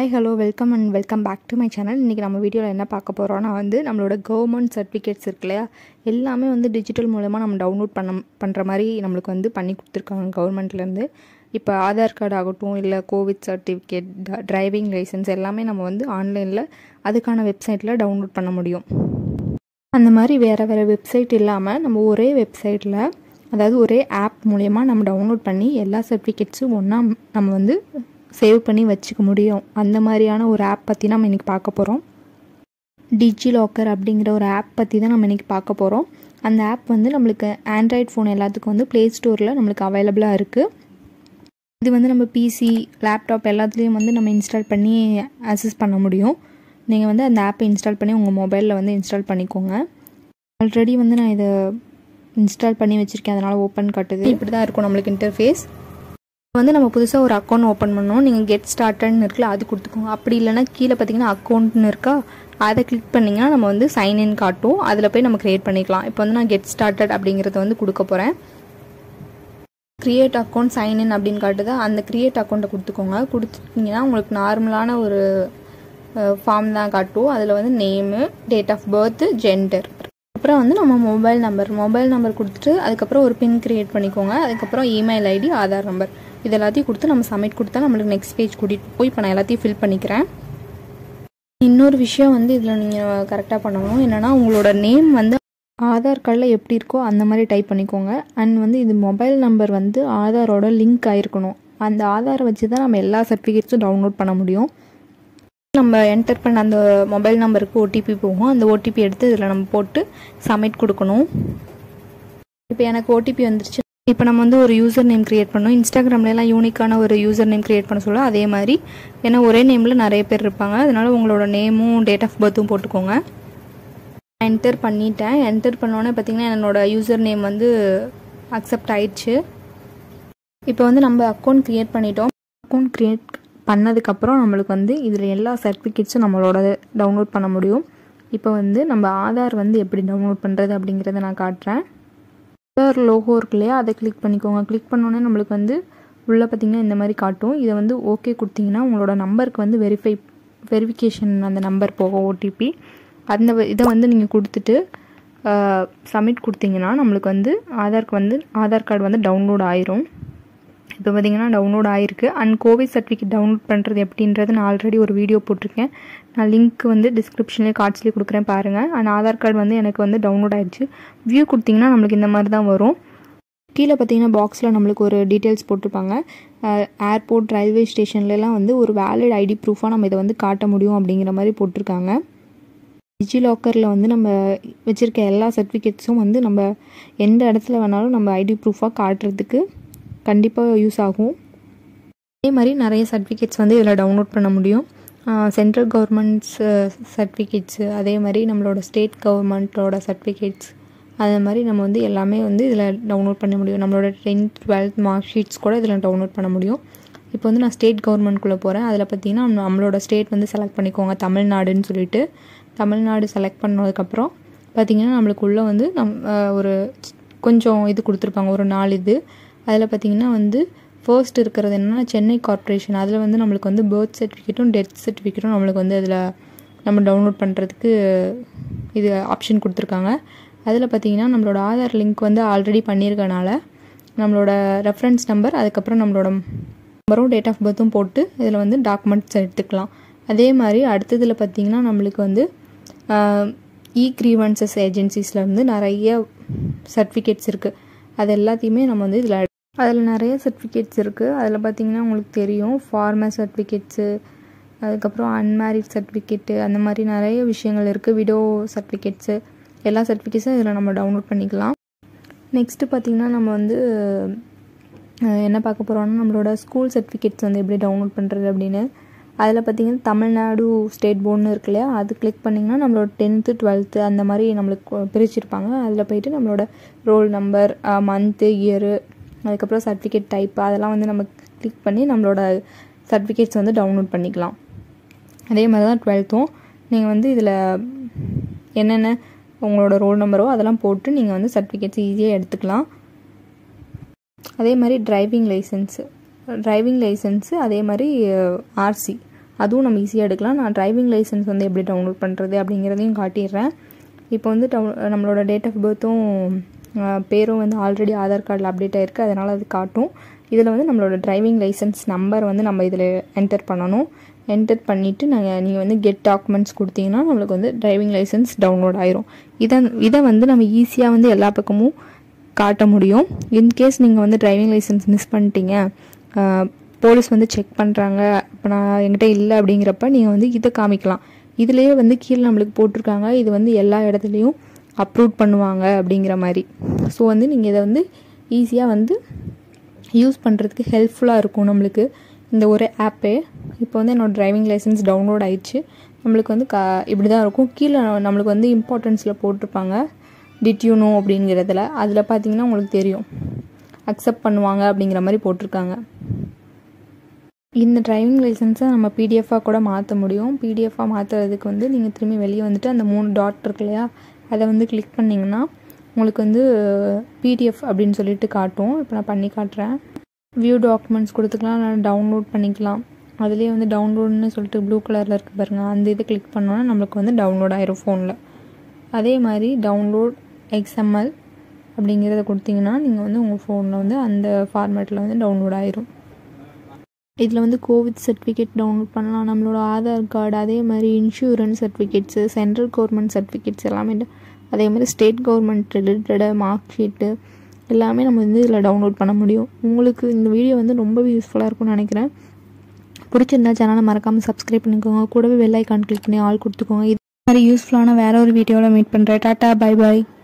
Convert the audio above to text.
hi hello welcome and welcome back to my channel இன்றைக்கி நம்ம வீடியோவில் என்ன பார்க்க போகிறோன்னா வந்து நம்மளோட கவர்மெண்ட் சர்டிஃபிகேட்ஸ் இருக்கு இல்லையா எல்லாமே வந்து டிஜிட்டல் மூலமாக நம்ம டவுன்லோட் பண்ண பண்ணுற மாதிரி நம்மளுக்கு வந்து பண்ணி கொடுத்துருக்காங்க கவர்மெண்ட்லேருந்து இப்போ ஆதார் கார்டு ஆகட்டும் இல்லை கோவிட் சர்டிஃபிகேட் டிரைவிங் லைசன்ஸ் எல்லாமே நம்ம வந்து ஆன்லைனில் அதுக்கான வெப்சைட்டில் டவுன்லோட் பண்ண முடியும் அந்த மாதிரி வேறு வேறு வெப்சைட் இல்லாமல் நம்ம ஒரே வெப்சைட்டில் அதாவது ஒரே ஆப் மூலயமா நம்ம டவுன்லோட் பண்ணி எல்லா சர்டிஃபிகேட்ஸும் ஒன்றா நம்ம வந்து சேவ் பண்ணி வச்சுக்க முடியும் அந்த மாதிரியான ஒரு ஆப் பற்றி நம்ம இன்றைக்கி பார்க்க போகிறோம் டிஜி லாக்கர் அப்படிங்கிற ஒரு ஆப் பற்றி தான் நம்ம இன்றைக்கி பார்க்க போகிறோம் அந்த ஆப் வந்து நம்மளுக்கு ஆண்ட்ராய்ட் ஃபோன் எல்லாத்துக்கும் வந்து ப்ளே ஸ்டோரில் நம்மளுக்கு அவைலபிளாக இருக்குது இது வந்து நம்ம பிசி லேப்டாப் எல்லாத்துலேயும் வந்து நம்ம இன்ஸ்டால் பண்ணி அக்சஸ் பண்ண முடியும் நீங்கள் வந்து அந்த ஆப்பை இன்ஸ்டால் பண்ணி உங்கள் மொபைலில் வந்து இன்ஸ்டால் பண்ணிக்கோங்க ஆல்ரெடி வந்து நான் இதை இன்ஸ்டால் பண்ணி வச்சுருக்கேன் அதனால் ஓப்பன் காட்டுது இப்படி தான் இருக்கும் நம்மளுக்கு இன்டர்ஃபேஸ் வந்து நம்ம புதுசாக ஒரு அக்கௌண்ட் ஓப்பன் பண்ணோம் நீங்கள் கெட் ஸ்டார்டட்னு இருக்குல்ல அது கொடுத்துக்கோங்க அப்படி இல்லைனா கீழே பார்த்தீங்கன்னா அக்கௌண்ட்னு இருக்கா அதை கிளிக் பண்ணிங்கன்னா நம்ம வந்து சைன்இன் காட்டும் அதில் போய் நம்ம க்ரியேட் பண்ணிக்கலாம் இப்போ வந்து நான் கெட் ஸ்டார்டட் அப்படிங்கிறத வந்து கொடுக்க போகிறேன் க்ரியேட் அக்கௌண்ட் சைன்இன் அப்படின்னு காட்டுதா அந்த க்ரியேட் அக்கௌண்ட்டை கொடுத்துக்கோங்க கொடுத்துட்டிங்கன்னா உங்களுக்கு நார்மலான ஒரு ஃபார்ம் தான் காட்டும் அதில் வந்து name date of birth gender அப்புறம் வந்து நம்ம மொபைல் நம்பர் மொபைல் நம்பர் கொடுத்துட்டு அதுக்கப்புறம் ஒரு பின் க்ரியேட் பண்ணிக்கோங்க அதுக்கப்புறம் இமெயில் ஐடி ஆதார் நம்பர் இது எல்லாத்தையும் கொடுத்து நம்ம சப்மிட் கொடுத்தா நம்மளுக்கு நெக்ஸ்ட் பேஜ் கூட்டிகிட்டு போய் இப்போ நான் எல்லாத்தையும் ஃபில் பண்ணிக்கிறேன் இன்னொரு விஷயம் வந்து இதில் நீங்கள் கரெக்டாக பண்ணணும் என்னென்னா உங்களோட நேம் வந்து ஆதார் கார்டில் எப்படி இருக்கோ அந்த மாதிரி டைப் பண்ணிக்கோங்க அண்ட் வந்து இது மொபைல் நம்பர் வந்து ஆதாரோட லிங்க் ஆகிருக்கணும் அந்த ஆதாரை வச்சு தான் நம்ம எல்லா சர்டிஃபிகேட்ஸும் டவுன்லோட் பண்ண முடியும் நம்ம என்டர் பண்ண அந்த மொபைல் நம்பருக்கு ஓடிபி போகும் அந்த ஓடிபி எடுத்து இதில் நம்ம போட்டு சப்மிட் கொடுக்கணும் இப்போ எனக்கு ஓடிபி வந்துருச்சு இப்போ நம்ம வந்து ஒரு யூசர் நேம் க்ரியேட் பண்ணோம் இன்ஸ்டாகிராம்லலாம் யூனிக்கான ஒரு யூசர் நேம் க்ரியேட் பண்ண சொல்ல அதே மாதிரி ஏன்னா ஒரே நேமில் நிறைய பேர் இருப்பாங்க அதனால உங்களோட நேமும் டேட் ஆஃப் பர்த்தும் போட்டுக்கோங்க என்டர் பண்ணிட்டேன் என்டர் பண்ணோன்னே பார்த்தீங்கன்னா என்னோடய யூசர் நேம் வந்து அக்செப்ட் ஆயிடுச்சு இப்போ வந்து நம்ம அக்கௌண்ட் க்ரியேட் பண்ணிட்டோம் அக்கௌண்ட் க்ரியேட் பண்ணதுக்கப்புறம் நம்மளுக்கு வந்து இதில் எல்லா சர்டிஃபிகேட்ஸும் நம்மளோட டவுன்லோட் பண்ண முடியும் இப்போ வந்து நம்ம ஆதார் வந்து எப்படி டவுன்லோட் பண்ணுறது அப்படிங்கிறத நான் காட்டுறேன் ஆதார் லோகோ இருக்கு இல்லையா அதை கிளிக் பண்ணிக்கோங்க கிளிக் பண்ணோன்னே நம்மளுக்கு வந்து உள்ளே பார்த்திங்கன்னா இந்த மாதிரி காட்டும் இதை வந்து ஓகே கொடுத்தீங்கன்னா உங்களோட நம்பருக்கு வந்து வெரிஃபை வெரிஃபிகேஷன் அந்த நம்பர் போகும் ஓடிபி அந்த இதை வந்து நீங்கள் கொடுத்துட்டு சப்மிட் கொடுத்தீங்கன்னா நம்மளுக்கு வந்து ஆதார்க்கு வந்து ஆதார் கார்டு வந்து டவுன்லோட் ஆயிரும் இப்போ பார்த்தீங்கன்னா டவுன்லோட் ஆகிருக்கு அண்ட் கோவிட் சர்டிஃபிகேட் டவுன்லோட் பண்ணுறது எப்படின்றது நான் ஆல்ரெடி ஒரு வீடியோ போட்டிருக்கேன் நான் லிங்க் வந்து டிஸ்கிரிப்ஷன்லேயே கார்ட்ஸ்லேயே கொடுக்குறேன் பாருங்கள் அண்ட் ஆதார் கார்டு வந்து எனக்கு வந்து டவுன்லோட் ஆயிடுச்சு வியூ கொடுத்தீங்கன்னா நம்மளுக்கு இந்த மாதிரி தான் வரும் கீழே பார்த்தீங்கன்னா பாக்ஸில் நம்மளுக்கு ஒரு டீட்டெயில்ஸ் போட்டிருப்பாங்க ஏர்போர்ட் ரயில்வே ஸ்டேஷன்லலாம் வந்து ஒரு வேலிட் ஐடி ப்ரூஃபாக நம்ம இதை வந்து காட்ட முடியும் அப்படிங்கிற மாதிரி போட்டிருக்காங்க டிஜி லாக்கரில் வந்து நம்ம வச்சுருக்க எல்லா சர்டிஃபிகேட்ஸும் வந்து நம்ம எந்த இடத்துல வேணாலும் நம்ம ஐடி ப்ரூஃபாக காட்டுறதுக்கு கண்டிப்பாக யூஸ் ஆகும் அதே மாதிரி நிறைய சர்டிஃபிகேட்ஸ் வந்து இதில் டவுன்லோட் பண்ண முடியும் சென்ட்ரல் கவர்மெண்ட்ஸ் சர்டிஃபிகேட்ஸு அதே மாதிரி நம்மளோட ஸ்டேட் கவர்மெண்ட்டோட சர்டிஃபிகேட்ஸ் அதே மாதிரி நம்ம வந்து எல்லாமே வந்து இதில் டவுன்லோட் பண்ண முடியும் நம்மளோட டென்த் டுவெல்த் மார்க் ஷீட்ஸ் கூட இதில் டவுன்லோட் பண்ண முடியும் இப்போ வந்து நான் ஸ்டேட் கவர்மெண்ட்குள்ளே போகிறேன் அதில் பார்த்தீங்கன்னா நம்மளோட ஸ்டேட் வந்து செலக்ட் பண்ணிக்கோங்க தமிழ்நாடுன்னு சொல்லிட்டு தமிழ்நாடு செலக்ட் பண்ணதுக்கப்புறம் பார்த்திங்கன்னா நம்மளுக்கு உள்ளே வந்து நம் ஒரு கொஞ்சம் இது கொடுத்துருப்பாங்க ஒரு நாலு இது அதில் பார்த்திங்கன்னா வந்து ஃபர்ஸ்ட் இருக்கிறது என்னென்னா சென்னை கார்ப்பரேஷன் அதில் வந்து நம்மளுக்கு வந்து பர்த் சர்டிஃபிகேட்டும் டெத் சர்டிஃபிகேட்டும் நம்மளுக்கு வந்து அதில் நம்ம டவுன்லோட் பண்ணுறதுக்கு இது ஆப்ஷன் கொடுத்துருக்காங்க அதில் பார்த்திங்கன்னா நம்மளோட ஆதார் லிங்க் வந்து ஆல்ரெடி பண்ணியிருக்கனால நம்மளோட ரெஃபரன்ஸ் நம்பர் அதுக்கப்புறம் நம்மளோட நம்பரும் டேட் ஆஃப் பர்த்தும் போட்டு இதில் வந்து டாக்குமெண்ட்ஸ் எடுத்துக்கலாம் அதே மாதிரி அடுத்ததில் பார்த்திங்கன்னா நம்மளுக்கு வந்து இ க்ரீவன்சஸ் ஏஜென்சிஸில் வந்து நிறைய சர்டிஃபிகேட்ஸ் இருக்குது அது எல்லாத்தையுமே நம்ம வந்து இதில் அதில் நிறைய சர்டிஃபிகேட்ஸ் இருக்குது அதில் பார்த்திங்கன்னா உங்களுக்கு தெரியும் ஃபார்மர் சர்டிஃபிகேட்ஸு அதுக்கப்புறம் அன்மேரிட் சர்டிஃபிகேட்டு அந்த மாதிரி நிறைய விஷயங்கள் இருக்குது விடோ சர்டிஃபிகேட்ஸு எல்லா சர்டிஃபிகேட்ஸும் இதில் நம்ம டவுன்லோட் பண்ணிக்கலாம் நெக்ஸ்ட்டு பார்த்திங்கன்னா நம்ம வந்து என்ன பார்க்க போகிறோம்னா நம்மளோட ஸ்கூல் சர்டிஃபிகேட்ஸ் வந்து எப்படி டவுன்லோட் பண்ணுறது அப்படின்னு அதில் பார்த்திங்கன்னா தமிழ்நாடு ஸ்டேட் போர்டுன்னு இருக்கு இல்லையா அது கிளிக் பண்ணிங்கன்னா நம்மளோட டென்த்து டுவெல்த்து அந்த மாதிரி நம்மளுக்கு பிரிச்சிருப்பாங்க அதில் போயிட்டு நம்மளோட ரோல் நம்பர் மந்த்து இயரு அதுக்கப்புறம் சர்டிஃபிகேட் டைப் அதெல்லாம் வந்து நம்ம கிளிக் பண்ணி நம்மளோட சர்டிஃபிகேட்ஸ் வந்து டவுன்லோட் பண்ணிக்கலாம் அதே மாதிரி தான் டுவெல்த்தும் நீங்கள் வந்து இதில் என்னென்ன உங்களோட ரோல் நம்பரோ அதெல்லாம் போட்டு நீங்கள் வந்து சர்டிஃபிகேட்ஸ் ஈஸியாக எடுத்துக்கலாம் அதே மாதிரி டிரைவிங் லைசன்ஸு டிரைவிங் லைசன்ஸு அதே மாதிரி ஆர்சி அதுவும் நம்ம ஈஸியாக எடுக்கலாம் நான் டிரைவிங் லைசன்ஸ் வந்து எப்படி டவுன்லோட் பண்ணுறது அப்படிங்கிறதையும் காட்டிடுறேன் இப்போ வந்து டவு நம்மளோட டேட் ஆஃப் பர்த்தும் பேரும் வந்து ஆல்ரெடி ஆதார் கார்டில் அப்டேட் ஆகிருக்கு அதனால் அது காட்டும் இதில் வந்து நம்மளோட டிரைவிங் லைசன்ஸ் நம்பர் வந்து நம்ம இதில் என்டர் பண்ணணும் என்டர் பண்ணிவிட்டு நாங்கள் நீங்கள் வந்து கெட் டாக்குமெண்ட்ஸ் கொடுத்தீங்கன்னா நம்மளுக்கு வந்து டிரைவிங் லைசன்ஸ் டவுன்லோட் ஆயிரும் இதை இதை வந்து நம்ம ஈஸியாக வந்து எல்லா பக்கமும் காட்ட முடியும் இன்கேஸ் நீங்கள் வந்து டிரைவிங் லைசன்ஸ் மிஸ் பண்ணிட்டீங்க போலீஸ் வந்து செக் பண்ணுறாங்க இப்போ நான் என்கிட்ட இல்லை அப்படிங்கிறப்ப நீங்கள் வந்து இதை காமிக்கலாம் இதுலேயே வந்து கீழே நம்மளுக்கு போட்டிருக்காங்க இது வந்து எல்லா இடத்துலையும் அப்ரூவ் பண்ணுவாங்க அப்படிங்கிற மாதிரி ஸோ வந்து நீங்கள் இதை வந்து ஈஸியாக வந்து யூஸ் பண்ணுறதுக்கு ஹெல்ப்ஃபுல்லாக இருக்கும் நம்மளுக்கு இந்த ஒரு ஆப்பே இப்போ வந்து என்னோடய டிரைவிங் லைசன்ஸ் டவுன்லோட் ஆயிடுச்சு நம்மளுக்கு வந்து கா இப்படி தான் இருக்கும் கீழே நம்மளுக்கு வந்து இம்பார்ட்டன்ஸில் போட்டிருப்பாங்க டிட் யூ நோ அப்படிங்கிறதுல அதில் பார்த்தீங்கன்னா உங்களுக்கு தெரியும் அக்செப்ட் பண்ணுவாங்க அப்படிங்கிற மாதிரி போட்டிருக்காங்க இந்த டிரைவிங் லைசன்ஸை நம்ம பிடிஎஃபாக கூட மாற்ற முடியும் பிடிஎஃபாக மாற்றுறதுக்கு வந்து நீங்கள் திரும்பி வெளியே வந்துட்டு அந்த மூணு டாட் இருக்கு இல்லையா அதை வந்து கிளிக் பண்ணிங்கன்னா உங்களுக்கு வந்து பிடிஎஃப் அப்படின்னு சொல்லிட்டு காட்டும் இப்போ நான் பண்ணி காட்டுறேன் வியூ டாக்குமெண்ட்ஸ் கொடுத்துக்கலாம் நான் டவுன்லோட் பண்ணிக்கலாம் அதுலேயே வந்து டவுன்லோடுன்னு சொல்லிட்டு ப்ளூ கலரில் இருக்குது பாருங்கள் அந்த இதை கிளிக் பண்ணோன்னா நம்மளுக்கு வந்து டவுன்லோட் ஆயிரும் ஃபோனில் அதே மாதிரி டவுன்லோட் எக்ஸ்எம்எல் அப்படிங்கிறத கொடுத்தீங்கன்னா நீங்கள் வந்து உங்கள் ஃபோனில் வந்து அந்த ஃபார்மேட்டில் வந்து டவுன்லோட் ஆயிரும் இதில் வந்து கோவிட் சர்டிஃபிகேட் டவுன்லோட் பண்ணலாம் நம்மளோட ஆதார் கார்டு அதே மாதிரி insurance certificates central government certificates எல்லாமே அதே மாதிரி ஸ்டேட் கவர்மெண்ட் ரிலேட்டடாக மார்க் ஷீட்டு எல்லாமே நம்ம வந்து இதில் டவுன்லோட் பண்ண முடியும் உங்களுக்கு இந்த வீடியோ வந்து ரொம்பவே யூஸ்ஃபுல்லாக இருக்கும்னு நினைக்கிறேன் பிடிச்சிருந்தா சேனலை மறக்காமல் சப்ஸ்கிரைப் பண்ணிக்கோங்க கூடவே வெள்ளை ஐக்கான் கிளிக் பண்ணி ஆள் கொடுத்துக்கோங்க இது மாதிரி யூஸ்ஃபுல்லான வேற ஒரு வீடியோவில் மீட் பண்ணுறேன் டாட்டா பை பாய்